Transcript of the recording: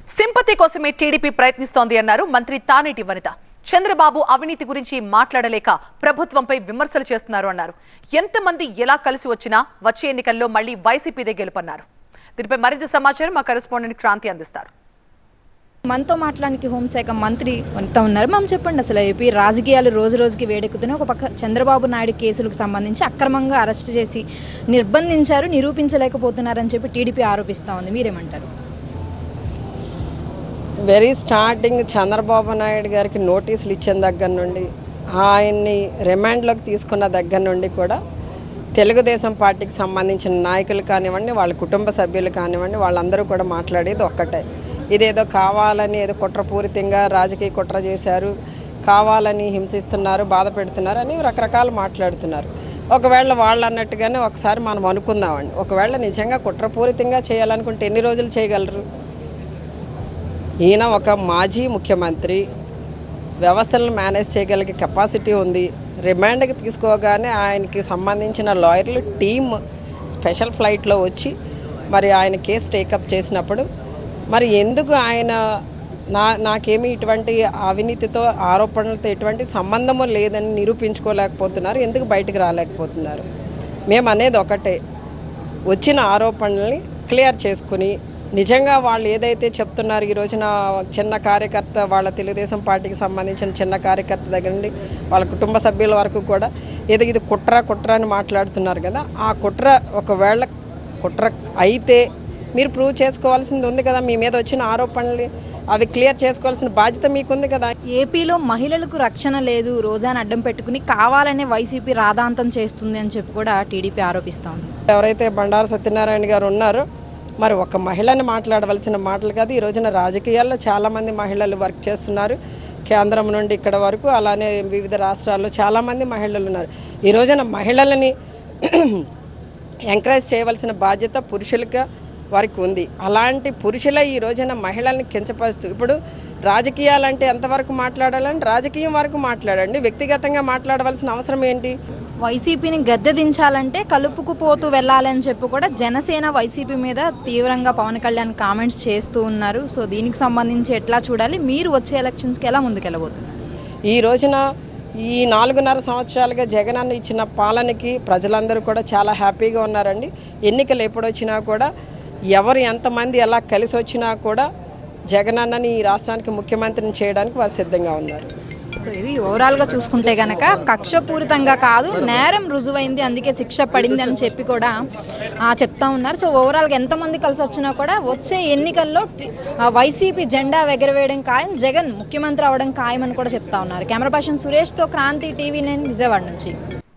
sympathy కోసమే TDP ప్రయత్నిస్తోంది అన్నారు మంత్రి తానేటి వనిత చంద్రబాబు అవినీతి గురించి మాట్లాడలేక ప్రభుత్వంపై విమర్శలు చేస్తున్నారు అన్నారు ఎంతమంది ఎలా కలిసి వచ్చినా వచ్చే ఎన్నికల్లో మళ్లీ వైసీపీదే గెలుపన్నారు దీనిపై మరింత సమాచారం మా కరెస్పాండెంట్ క్రాంతి అందిస్తారు మనతో మాట్లాడడానికి హోంశాఖ మంత్రి వనిత ఉన్నారు మనం చెప్పండి అసలు ఏపీ రాజకీయాలు రోజు రోజుకి వేడెక్కుతున్నాయి ఒక పక్క చంద్రబాబు నాయుడు కేసులకు సంబంధించి అక్రమంగా అరెస్ట్ చేసి నిర్బంధించారు నిరూపించలేకపోతున్నారని చెప్పి టీడీపీ ఆరోపిస్తూ ఉంది మీరేమంటారు వెరీ స్టార్టింగ్ చంద్రబాబు నాయుడు గారికి నోటీసులు ఇచ్చిన దగ్గర నుండి ఆయన్ని రిమాండ్లోకి తీసుకున్న దగ్గర నుండి కూడా తెలుగుదేశం పార్టీకి సంబంధించిన నాయకులు కానివ్వండి వాళ్ళ కుటుంబ సభ్యులు కానివ్వండి వాళ్ళందరూ కూడా మాట్లాడేది ఒక్కటే ఇదేదో కావాలని ఏదో కుట్రపూరితంగా రాజకీయ కుట్ర చేశారు కావాలని హింసిస్తున్నారు బాధ పెడుతున్నారు అని రకరకాలు మాట్లాడుతున్నారు ఒకవేళ వాళ్ళు అన్నట్టుగానే ఒకసారి మనం అనుకుందామండి ఒకవేళ నిజంగా కుట్రపూరితంగా చేయాలనుకుంటే ఎన్ని రోజులు చేయగలరు ఈయన ఒక మాజీ ముఖ్యమంత్రి వ్యవస్థలను మేనేజ్ చేయగలిగే కెపాసిటీ ఉంది రిమాండ్కి తీసుకోగానే ఆయనకి సంబంధించిన లాయర్లు టీమ్ స్పెషల్ ఫ్లైట్లో వచ్చి మరి ఆయన కేసు టేకప్ చేసినప్పుడు మరి ఎందుకు ఆయన నా నాకేమీ ఇటువంటి అవినీతితో ఆరోపణలతో ఎటువంటి సంబంధము లేదని నిరూపించుకోలేకపోతున్నారు ఎందుకు బయటకు రాలేకపోతున్నారు మేము అనేది ఒకటే వచ్చిన ఆరోపణల్ని క్లియర్ చేసుకుని నిజంగా వాళ్ళు ఏదైతే చెప్తున్నారు ఈ రోజున చిన్న కార్యకర్త వాళ్ళ తెలుగుదేశం పార్టీకి సంబంధించిన చిన్న కార్యకర్త దగ్గర నుండి వాళ్ళ కుటుంబ సభ్యుల వరకు కూడా ఏదో ఇది కుట్ర కుట్ర అని మాట్లాడుతున్నారు కదా ఆ కుట్ర ఒకవేళ కుట్ర అయితే మీరు ప్రూవ్ చేసుకోవాల్సింది ఉంది కదా మీ మీద వచ్చిన ఆరోపణలు అవి క్లియర్ చేసుకోవాల్సిన బాధ్యత మీకుంది కదా ఏపీలో మహిళలకు రక్షణ లేదు రోజాను అడ్డం పెట్టుకుని కావాలనే వైసీపీ రాధాంతం చేస్తుంది అని చెప్పి కూడా టీడీపీ ఆరోపిస్తూ ఉంది ఎవరైతే బండారు సత్యనారాయణ గారు ఉన్నారో మరి ఒక మహిళని మాట్లాడవలసిన మాటలు కాదు ఈ రోజున రాజకీయాల్లో చాలామంది మహిళలు వర్క్ చేస్తున్నారు కేంద్రం నుండి ఇక్కడ వరకు అలానే వివిధ రాష్ట్రాల్లో చాలామంది మహిళలు ఉన్నారు ఈ రోజున మహిళలని ఎంకరేజ్ చేయవలసిన బాధ్యత పురుషులుగా వారికి ఉంది అలాంటి పురుషులే ఈ రోజున మహిళల్ని కించపరుస్తూ ఇప్పుడు రాజకీయాలంటే ఎంతవరకు మాట్లాడాలని రాజకీయం వరకు మాట్లాడండి వ్యక్తిగతంగా మాట్లాడవలసిన అవసరం ఏంటి వైసీపీని గద్దె దించాలంటే కలుపుకుపోతూ వెళ్ళాలని చెప్పి కూడా జనసేన వైసీపీ మీద తీవ్రంగా పవన్ కళ్యాణ్ కామెంట్స్ చేస్తూ ఉన్నారు సో దీనికి సంబంధించి ఎట్లా చూడాలి మీరు వచ్చే ఎలక్షన్స్కి ఎలా ముందుకెళ్ళబోతున్నారు ఈ రోజున ఈ నాలుగున్నర సంవత్సరాలుగా జగన్ అన్న ఇచ్చిన పాలనకి ప్రజలందరూ కూడా చాలా హ్యాపీగా ఉన్నారండి ఎన్నికలు ఎప్పుడొచ్చినా కూడా ఎవరు ఎంతమంది ఎలా కలిసి వచ్చినా కూడా జగన్ అన్నని ఈ రాష్ట్రానికి ముఖ్యమంత్రిని చేయడానికి వారు సిద్ధంగా ఉన్నారు సో ఇది ఓవరాల్గా చూసుకుంటే కనుక కక్షపూరితంగా కాదు నేరం రుజువైంది అందుకే శిక్ష పడింది అని చెప్పి కూడా ఆ, చెప్తా ఉన్నారు సో ఓవరాల్గా ఎంతమంది కలిసి వచ్చినా కూడా వచ్చే ఎన్నికల్లో టి- ఆ, వైసీపీ జెండా ఎగరవేయడం ఖాయం జగన్ ముఖ్యమంత్రి అవడం ఖాయం అని కూడా చెప్తా ఉన్నారు కెమెరా పర్సన్ సురేష్తో క్రాంతి టీవీ నేను విజయవాడ నుంచి